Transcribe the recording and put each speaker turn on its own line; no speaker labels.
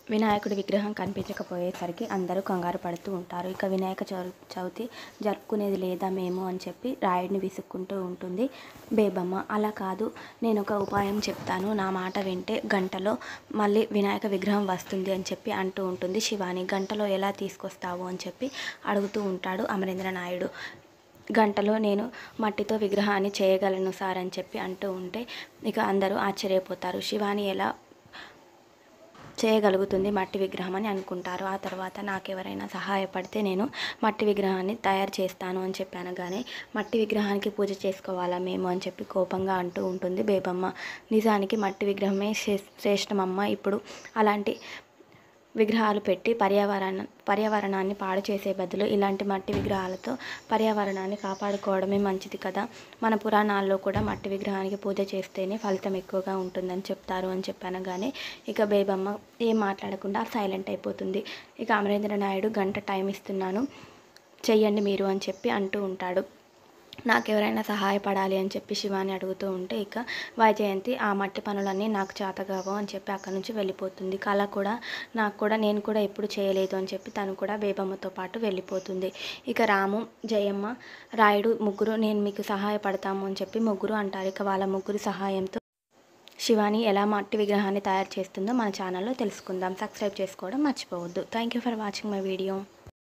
వినాయకుడి విగ్రహం కనిపించకపోయేసరికి అందరూ కంగారు పడుతూ ఉంటారు ఇక వినాయక చవి చవితి జరుపుకునేది లేదా మేము అని చెప్పి రాయుడిని విసుక్కుంటూ ఉంటుంది బేబమ్మ అలా కాదు నేను ఒక ఉపాయం చెప్తాను నా మాట వింటే గంటలో మళ్ళీ వినాయక విగ్రహం వస్తుంది అని చెప్పి అంటూ ఉంటుంది శివాని గంటలో ఎలా తీసుకొస్తావు అని చెప్పి అడుగుతూ ఉంటాడు అమరేంద్ర నాయుడు గంటలో నేను మట్టితో విగ్రహాన్ని చేయగలను సార్ అని చెప్పి అంటూ ఉంటే ఇక అందరూ ఆశ్చర్యపోతారు శివాని ఎలా చేయగలుగుతుంది మట్టి విగ్రహం అని అనుకుంటారు ఆ తర్వాత నాకెవరైనా సహాయపడితే నేను మట్టి విగ్రహాన్ని తయారు చేస్తాను అని చెప్పి అనగానే మట్టి విగ్రహానికి పూజ చేసుకోవాలా మేము అని చెప్పి కోపంగా అంటూ ఉంటుంది బేబమ్మ నిజానికి మట్టి విగ్రహమే శ్రే- శ్రేష్టమమ్మ ఇప్పుడు అలాంటి విగ్రహాలు పెట్టి పర్యావరణ పర్యావరణాన్ని పాడు చేసే బదులు ఇలాంటి మట్టి విగ్రహాలతో పర్యావరణాన్ని కాపాడుకోవడమే మంచిది కదా మన పురాణాల్లో కూడా మట్టి విగ్రహానికి పూజ చేస్తేనే ఫలితం ఎక్కువగా ఉంటుందని చెప్తారు అని చెప్పనగానే ఇక బేబమ్మ ఏం మాట్లాడకుండా సైలెంట్ అయిపోతుంది ఇక అమరేంద్ర నాయుడు గంట టైం ఇస్తున్నాను చెయ్యండి మీరు అని చెప్పి అంటూ ఉంటాడు నాకెవరైనా సహాయపడాలి అని చెప్పి శివాని అడుగుతూ ఉంటే ఇక వైజయంతి ఆ మట్టి పనులన్నీ నాకు చేతగావు అని చెప్పి అక్కడి నుంచి వెళ్ళిపోతుంది కళ కూడా నాకు కూడా నేను కూడా ఎప్పుడు చేయలేదు అని చెప్పి తను కూడా బేబమ్మతో పాటు వెళ్ళిపోతుంది ఇక రాము జయమ్మ రాయుడు ముగ్గురు నేను మీకు సహాయపడతాము అని చెప్పి ముగ్గురు అంటారు ఇక వాళ్ళ ముగ్గురు సహాయంతో శివాని ఎలా మట్టి విగ్రహాన్ని తయారు చేస్తుందో మన ఛానల్లో తెలుసుకుందాం సబ్స్క్రైబ్ చేసుకోవడం మర్చిపోవద్దు thank you for watching my video